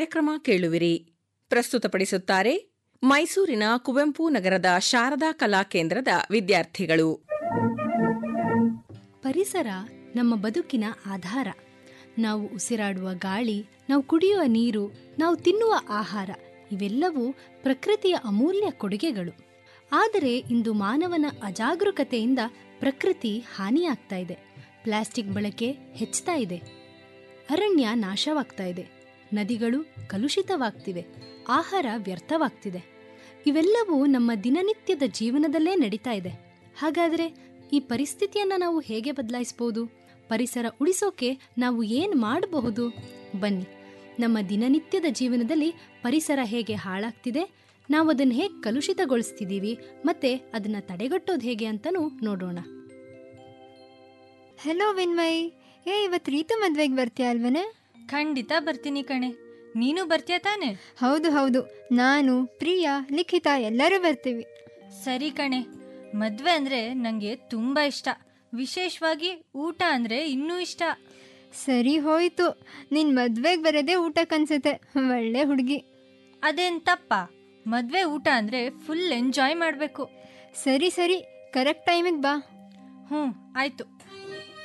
ಕಾರ್ಯಕ್ರಮ ಕೇಳುವಿರಿ ಪ್ರಸ್ತುತಪಡಿಸುತ್ತಾರೆ ಮೈಸೂರಿನ ಕುವೆಂಪು ನಗರದ ಶಾರದಾ ಕಲಾ ಕೇಂದ್ರದ ವಿದ್ಯಾರ್ಥಿಗಳು ಪರಿಸರ ನಮ್ಮ ಬದುಕಿನ ಆಧಾರ ನಾವು ಉಸಿರಾಡುವ ಗಾಳಿ ನಾವು ಕುಡಿಯುವ ನೀರು ನಾವು ತಿನ್ನುವ ಆಹಾರ ಇವೆಲ್ಲವೂ ಪ್ರಕೃತಿಯ ಅಮೂಲ್ಯ ಕೊಡುಗೆಗಳು ಆದರೆ ಇಂದು ಮಾನವನ ಅಜಾಗರೂಕತೆಯಿಂದ ಪ್ರಕೃತಿ ಹಾನಿಯಾಗ್ತಾ ಇದೆ ಪ್ಲಾಸ್ಟಿಕ್ ಬಳಕೆ ಹೆಚ್ಚುತ್ತಾ ಇದೆ ಅರಣ್ಯ ನಾಶವಾಗ್ತಾ ಇದೆ ನದಿಗಳು ಕಲುಷಿತವಾಗ್ತಿವೆ ಆಹಾರ ವ್ಯರ್ಥವಾಗ್ತಿದೆ ಇವೆಲ್ಲವೂ ನಮ್ಮ ದಿನನಿತ್ಯದ ಜೀವನದಲ್ಲೇ ನಡೀತಾ ಇದೆ ಹಾಗಾದರೆ ಈ ಪರಿಸ್ಥಿತಿಯನ್ನ ನಾವು ಹೇಗೆ ಬದಲಾಯಿಸಬಹುದು ಪರಿಸರ ಉಳಿಸೋಕೆ ನಾವು ಏನು ಮಾಡಬಹುದು ಬನ್ನಿ ನಮ್ಮ ದಿನನಿತ್ಯದ ಜೀವನದಲ್ಲಿ ಪರಿಸರ ಹೇಗೆ ಹಾಳಾಗ್ತಿದೆ ನಾವು ಅದನ್ನು ಹೇಗೆ ಕಲುಷಿತಗೊಳಿಸ್ತಿದ್ದೀವಿ ಮತ್ತೆ ಅದನ್ನ ತಡೆಗಟ್ಟೋದು ಹೇಗೆ ಅಂತನೂ ನೋಡೋಣ ಹಲೋ ವಿನ್ಮಯ್ ಏ ಇವತ್ತು ರೀತು ಮದ್ವೆಗೆ ಬರ್ತೀಯ ಅಲ್ವನೇ ಖಂಡಿತ ಬರ್ತೀನಿ ಕಣೆ ನೀನು ಬರ್ತೀಯ ತಾನೆ ಹೌದು ಹೌದು ನಾನು ಪ್ರಿಯಾ ಲಿಖಿತ ಎಲ್ಲರೂ ಬರ್ತೀವಿ ಸರಿ ಕಣೆ ಮದ್ವೆ ಅಂದ್ರೆ ನಂಗೆ ತುಂಬಾ ಇಷ್ಟ ವಿಶೇಷವಾಗಿ ಊಟ ಅಂದ್ರೆ ಇನ್ನೂ ಇಷ್ಟ ಸರಿ ಹೋಯ್ತು ನಿನ್ ಮದ್ವೆಗೆ ಬರೋದೇ ಊಟಕ್ಕೆ ಅನ್ಸುತ್ತೆ ಒಳ್ಳೆ ಹುಡುಗಿ ಅದೇನ್ ತಪ್ಪ ಮದ್ವೆ ಊಟ ಅಂದ್ರೆ ಫುಲ್ ಎಂಜಾಯ್ ಮಾಡ್ಬೇಕು ಸರಿ ಸರಿ ಕರೆಕ್ಟ್ ಟೈಮಿಗೆ ಬಾ ಹ್ಞೂ ಆಯ್ತು